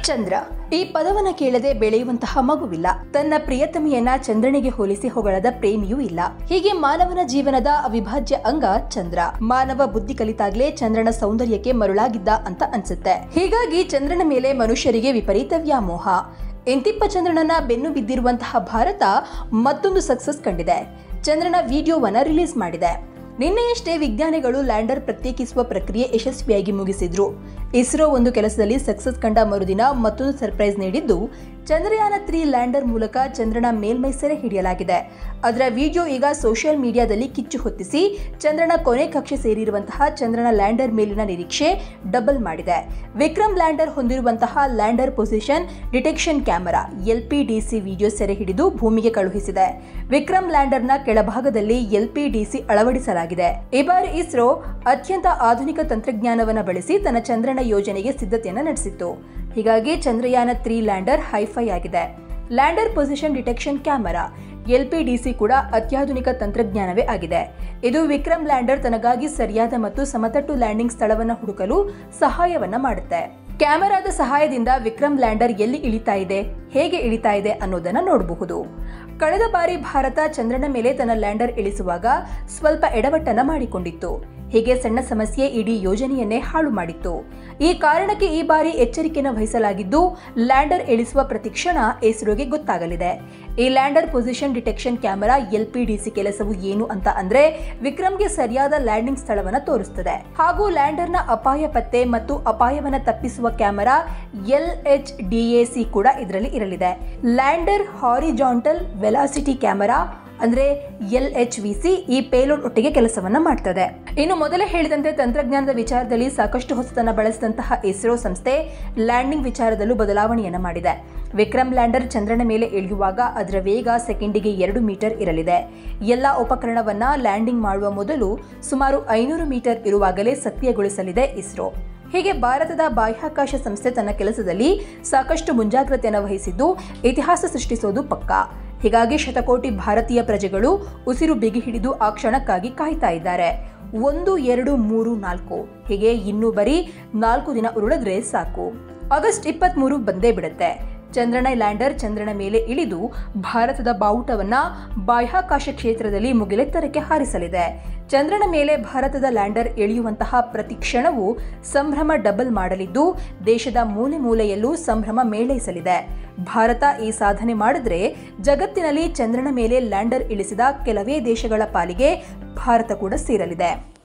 ಚಂದ್ರ ಈ ಪದವನ್ನ ಕೇಳದೆ ಬೆಳೆಯುವಂತಹ ಮಗುವಿಲ್ಲ ತನ್ನ ಪ್ರಿಯತಮೆಯನ್ನ ಚಂದ್ರನಿಗೆ ಹೋಲಿಸಿ ಹೊಗಳದ ಪ್ರೇಮಿಯೂ ಇಲ್ಲ ಹೀಗೆ ಮಾನವನ ಜೀವನದ ಅವಿಭಾಜ್ಯ ಅಂಗ ಚಂದ್ರ ಮಾನವ ಬುದ್ಧಿ ಕಲಿತಾಗ್ಲೇ ಚಂದ್ರನ ಸೌಂದರ್ಯಕ್ಕೆ ಮರುಳಾಗಿದ್ದ ಅಂತ ಅನ್ಸುತ್ತೆ ಹೀಗಾಗಿ ಚಂದ್ರನ ಮೇಲೆ ಮನುಷ್ಯರಿಗೆ ವಿಪರೀತ ವ್ಯಾಮೋಹ ಎಂತಿಪ್ಪ ಚಂದ್ರನನ್ನ ಬೆನ್ನು ಬಿದ್ದಿರುವಂತಹ ಭಾರತ ಮತ್ತೊಂದು ಸಕ್ಸಸ್ ಕಂಡಿದೆ ಚಂದ್ರನ ವಿಡಿಯೋವನ್ನ ರಿಲೀಸ್ ಮಾಡಿದೆ ನಿನ್ನೆಯಷ್ಟೇ ವಿಜ್ಞಾನಿಗಳು ಲ್ಯಾಂಡರ್ ಪ್ರತ್ಯೇಕಿಸುವ ಪ್ರಕ್ರಿಯೆ ಯಶಸ್ವಿಯಾಗಿ ಮುಗಿಸಿದ್ರು ಇಸ್ರೋ ಒಂದು ಕೆಲಸದಲ್ಲಿ ಸಕ್ಸಸ್ ಕಂಡ ಮರುದಿನ ಮತ್ತೊಂದು ಸರ್ಪ್ರೈಸ್ ನೀಡಿದ್ದು ಚಂದ್ರಯಾನ ತ್ರೀ ಲ್ಯಾಂಡರ್ ಮೂಲಕ ಚಂದ್ರನ ಮೇಲ್ಮೈ ಸೆರೆ ಹಿಡಿಯಲಾಗಿದೆ ಅದರ ವಿಡಿಯೋ ಈಗ ಸೋಷಿಯಲ್ ಮೀಡಿಯಾದಲ್ಲಿ ಕಿಚ್ಚು ಹೊತ್ತಿಸಿ ಚಂದ್ರನ ಕೊನೆ ಕಕ್ಷೆ ಸೇರಿರುವಂತಹ ಚಂದ್ರನ ಲ್ಯಾಂಡರ್ ಮೇಲಿನ ನಿರೀಕ್ಷೆ ಡಬಲ್ ಮಾಡಿದೆ ವಿಕ್ರಮ್ ಲ್ಯಾಂಡರ್ ಹೊಂದಿರುವಂತಹ lander position detection camera LPDC video ಸೆರೆ ಹಿಡಿದು ಭೂಮಿಗೆ ಕಳುಹಿಸಿದೆ ವಿಕ್ರಮ್ ಲ್ಯಾಂಡರ್ನ ಕೆಳಭಾಗದಲ್ಲಿ ಎಲ್ಪಿಡಿಸಿ ಅಳವಡಿಸಲಾಗಿದೆ ಈ ಬಾರಿ ಇಸ್ರೋ ಅತ್ಯಂತ ಆಧುನಿಕ ತಂತ್ರಜ್ಞಾನವನ್ನು ಬಳಸಿ ತನ್ನ ಚಂದ್ರನ ಯೋಜನೆಗೆ ಸಿದ್ಧತೆಯನ್ನು ನಡೆಸಿತ್ತು ಹೀಗಾಗಿ ಚಂದ್ರಯಾನ ತ್ರೀ ಲ್ಯಾಂಡರ್ ಹೈಫೈ ಆಗಿದೆ lander position detection camera LPDC ಕೂಡ ಅತ್ಯಾಧುನಿಕ ತಂತ್ರಜ್ಞಾನವೇ ಆಗಿದೆ ಇದು ವಿಕ್ರಮ್ ಲ್ಯಾಂಡರ್ ತನಗಾಗಿ ಸರಿಯಾದ ಮತ್ತು ಸಮತಟ್ಟು ಲ್ಯಾಂಡಿಂಗ್ ಸ್ಥಳವನ್ನು ಹುಡುಕಲು ಸಹಾಯವನ್ನ ಮಾಡುತ್ತೆ ಕ್ಯಾಮೆರಾದ ಸಹಾಯದಿಂದ ವಿಕ್ರಮ್ ಲ್ಯಾಂಡರ್ ಎಲ್ಲಿ ಇಳಿತಾ ಇದೆ ಹೇಗೆ ಇಳಿತಾ ಇದೆ ಅನ್ನೋದನ್ನ ನೋಡಬಹುದು ಕಳೆದ ಬಾರಿ ಭಾರತ ಚಂದ್ರನ ಮೇಲೆ ತನ್ನ ಲ್ಯಾಂಡರ್ ಇಳಿಸುವಾಗ ಸ್ವಲ್ಪ ಎಡವಟ್ಟನ್ನ ಮಾಡಿಕೊಂಡಿತ್ತು ಹೀಗೆ ಸಣ್ಣ ಸಮಸ್ಯೆ ಇಡೀ ಯೋಜನೆಯನ್ನೇ ಹಾಳು ಮಾಡಿತ್ತು ಈ ಕಾರಣಕ್ಕೆ ಈ ಬಾರಿ ಎಚ್ಚರಿಕೆಯನ್ನು ವಹಿಸಲಾಗಿದ್ದು ಲ್ಯಾಂಡರ್ ಇಳಿಸುವ ಪ್ರತಿಕ್ಷಣ ಇಸ್ರೋಗೆ ಗೊತ್ತಾಗಲಿದೆ ಈ lander position detection camera LPDC ಕೆಲಸವು ಏನು ಅಂತ ಅಂದ್ರೆ ವಿಕ್ರಮ್ಗೆ ಸರಿಯಾದ ಲ್ಯಾಂಡಿಂಗ್ ಸ್ಥಳವನ್ನ ತೋರಿಸುತ್ತದೆ ಹಾಗೂ ಲ್ಯಾಂಡರ್ನ ಅಪಾಯ ಪತ್ತೆ ಮತ್ತು ಅಪಾಯವನ್ನ ತಪ್ಪಿಸುವ ಕ್ಯಾಮೆರಾ ಎಲ್ ಎಚ್ ಡಿಎಸಿ ಕೂಡ ಇದರಲ್ಲಿ ಇರಲಿದೆ ಲ್ಯಾಂಡರ್ ಹಾರಿಜಾಂಟಲ್ ವೆಲಾಸಿಟಿ ಕ್ಯಾಮೆರಾ ಅಂದ್ರೆ ಎಲ್ ಎಚ್ ವಿ ಸಿ ಈ ಪೇಲೋಡ್ ಒಟ್ಟಿಗೆ ಕೆಲಸವನ್ನ ಮಾಡ್ತದೆ ಇನ್ನು ಮೊದಲೇ ಹೇಳಿದಂತೆ ತಂತ್ರಜ್ಞಾನದ ವಿಚಾರದಲ್ಲಿ ಸಾಕಷ್ಟು ಹೊಸತನ ಬಳಸಿದಂತಹ ಇಸ್ರೋ ಸಂಸ್ಥೆ ಲ್ಯಾಂಡಿಂಗ್ ವಿಚಾರದಲ್ಲೂ ಬದಲಾವಣೆಯನ್ನ ಮಾಡಿದೆ ವಿಕ್ರಮ್ ಲ್ಯಾಂಡರ್ ಚಂದ್ರನ ಮೇಲೆ ಇಳಿಯುವಾಗ ಅದರ ವೇಗ ಸೆಕೆಂಡಿಗೆ ಎರಡು ಮೀಟರ್ ಇರಲಿದೆ ಎಲ್ಲ ಉಪಕರಣವನ್ನ ಲ್ಯಾಂಡಿಂಗ್ ಮಾಡುವ ಮೊದಲು ಸುಮಾರು ಐನೂರು ಮೀಟರ್ ಇರುವಾಗಲೇ ಸಕ್ರಿಯಗೊಳಿಸಲಿದೆ ಇಸ್ರೋ ಹೀಗೆ ಭಾರತದ ಬಾಹ್ಯಾಕಾಶ ಸಂಸ್ಥೆ ತನ್ನ ಕೆಲಸದಲ್ಲಿ ಸಾಕಷ್ಟು ಮುಂಜಾಗ್ರತೆಯನ್ನು ವಹಿಸಿದ್ದು ಇತಿಹಾಸ ಸೃಷ್ಟಿಸೋದು ಪಕ್ಕಾ ಹೀಗಾಗಿ ಶತಕೋಟಿ ಭಾರತೀಯ ಪ್ರಜೆಗಳು ಉಸಿರು ಬಿಗಿ ಹಿಡಿದು ಆ ಕ್ಷಣಕ್ಕಾಗಿ ಕಾಯ್ತಾ ಇದ್ದಾರೆ ಒಂದು ಎರಡು ಮೂರು ನಾಲ್ಕು ಹೀಗೆ ಇನ್ನೂ ಬರೀ ನಾಲ್ಕು ದಿನ ಉರುಳಿದ್ರೆ ಸಾಕು ಆಗಸ್ಟ್ ಇಪ್ಪತ್ತ್ಮೂರು ಬಂದೇ ಬಿಡುತ್ತೆ ಚಂದ್ರನ ಲ್ಯಾಂಡರ್ ಚಂದ್ರನ ಮೇಲೆ ಇಳಿದು ಭಾರತದ ಬಾವುಟವನ್ನ ಬಾಹ್ಯಾಕಾಶ ಕ್ಷೇತ್ರದಲ್ಲಿ ಮುಗಿಲೆತ್ತರಕ್ಕೆ ಹಾರಿಸಲಿದೆ ಚಂದ್ರನ ಮೇಲೆ ಭಾರತದ ಲ್ಯಾಂಡರ್ ಇಳಿಯುವಂತಹ ಪ್ರತಿ ಕ್ಷಣವೂ ಸಂಭ್ರಮ ಡಬಲ್ ಮಾಡಲಿದ್ದು ದೇಶದ ಮೂಲೆ ಮೂಲೆಯಲ್ಲೂ ಸಂಭ್ರಮ ಮೇಳೈಸಲಿದೆ ಭಾರತ ಈ ಸಾಧನೆ ಮಾಡಿದ್ರೆ ಜಗತ್ತಿನಲ್ಲಿ ಚಂದ್ರನ ಮೇಲೆ ಲ್ಯಾಂಡರ್ ಇಳಿಸಿದ ಕೆಲವೇ ದೇಶಗಳ ಪಾಲಿಗೆ ಭಾರತ ಕೂಡ ಸೇರಲಿದೆ